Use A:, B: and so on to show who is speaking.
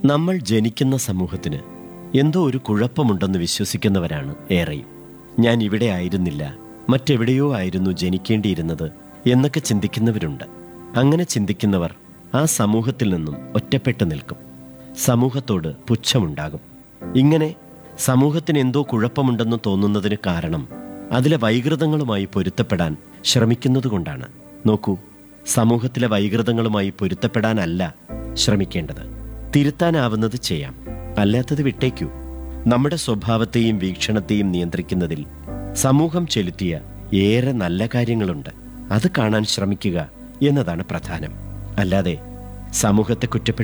A: നമ്മൾ ജനിക്കുന്ന സമൂഹത്തിന് എന്തോ ഒരു കുഴപ്പമുണ്ടെന്ന് വിശ്വസിക്കുന്നവരാണ് ഏറെയും ഞാൻ ഇവിടെ ആയിരുന്നില്ല മറ്റെവിടെയോ ആയിരുന്നു ജനിക്കേണ്ടിയിരുന്നത് എന്നൊക്കെ ചിന്തിക്കുന്നവരുണ്ട് അങ്ങനെ ചിന്തിക്കുന്നവർ ആ സമൂഹത്തിൽ നിന്നും ഒറ്റപ്പെട്ടു നിൽക്കും സമൂഹത്തോട് പുച്ഛമുണ്ടാകും ഇങ്ങനെ സമൂഹത്തിന് എന്തോ കുഴപ്പമുണ്ടെന്ന് തോന്നുന്നതിന് കാരണം അതിലെ വൈകൃതങ്ങളുമായി പൊരുത്തപ്പെടാൻ ശ്രമിക്കുന്നതുകൊണ്ടാണ് നോക്കൂ സമൂഹത്തിലെ വൈകൃതങ്ങളുമായി പൊരുത്തപ്പെടാനല്ല ശ്രമിക്കേണ്ടത് തിരുത്താനാവുന്നത് ചെയ്യാം അല്ലാത്തത് വിട്ടേക്കൂ നമ്മുടെ സ്വഭാവത്തെയും വീക്ഷണത്തെയും നിയന്ത്രിക്കുന്നതിൽ സമൂഹം ചെലുത്തിയ ഏറെ നല്ല കാര്യങ്ങളുണ്ട് അത് കാണാൻ ശ്രമിക്കുക എന്നതാണ് പ്രധാനം അല്ലാതെ സമൂഹത്തെ കുറ്റപ്പെടുത്തി